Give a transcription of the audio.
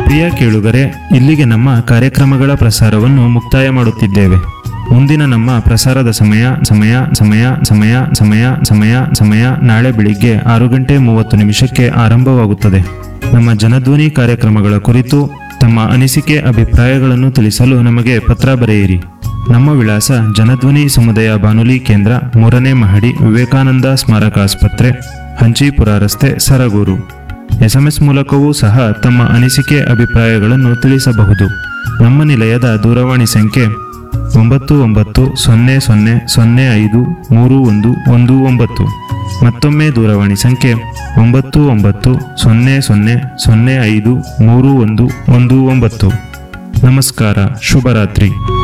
ಪ್ರಿಯ ಕೇಳುಗರೆ ಇಲ್ಲಿಗೆ ನಮ್ಮ ಕಾರ್ಯಕ್ರಮಗಳ ಪ್ರಸಾರವನ್ನು ಮುಕ್ತಾಯ ಮಾಡುತ್ತಿದ್ದೇವೆ ಮುಂದಿನ ನಮ್ಮ ಪ್ರಸಾರದ ಸಮಯ ಸಮಯ ಸಮಯ ಸಮಯ ಸಮಯ ಸಮಯ ಸಮಯ ನಾಳೆ ಬೆಳಿಗ್ಗೆ ಆರು ಗಂಟೆ ಮೂವತ್ತು ನಿಮಿಷಕ್ಕೆ ಆರಂಭವಾಗುತ್ತದೆ ನಮ್ಮ ಜನಧ್ವನಿ ಕಾರ್ಯಕ್ರಮಗಳ ಕುರಿತು ತಮ್ಮ ಅನಿಸಿಕೆ ಅಭಿಪ್ರಾಯಗಳನ್ನು ತಿಳಿಸಲು ನಮಗೆ ಪತ್ರ ಬರೆಯಿರಿ ನಮ್ಮ ವಿಳಾಸ ಜನಧ್ವನಿ ಸಮುದಾಯ ಬಾನುಲಿ ಕೇಂದ್ರ ಮೂರನೇ ಮಹಡಿ ವಿವೇಕಾನಂದ ಸ್ಮಾರಕ ಆಸ್ಪತ್ರೆ ಹಂಚೀಪುರ ರಸ್ತೆ ಸರಗೂರು ಎಸ್ಎಂಎಸ್ ಮೂಲಕವೂ ಸಹ ತಮ್ಮ ಅನಿಸಿಕೆ ಅಭಿಪ್ರಾಯಗಳನ್ನು ತಿಳಿಸಬಹುದು ನಮ್ಮ ನಿಲಯದ ದೂರವಾಣಿ ಸಂಖ್ಯೆ ಒಂಬತ್ತು ಒಂಬತ್ತು ಸೊನ್ನೆ ಸೊನ್ನೆ ಸೊನ್ನೆ ಐದು ಮೂರು ಒಂದು ಒಂದು ಒಂಬತ್ತು ಮತ್ತೊಮ್ಮೆ ದೂರವಾಣಿ ಸಂಖ್ಯೆ ಒಂಬತ್ತು ಒಂಬತ್ತು ಸೊನ್ನೆ ಸೊನ್ನೆ ಸೊನ್ನೆ ಐದು ಮೂರು ಒಂದು ಒಂದು ಒಂಬತ್ತು ನಮಸ್ಕಾರ ಶುಭರಾತ್ರಿ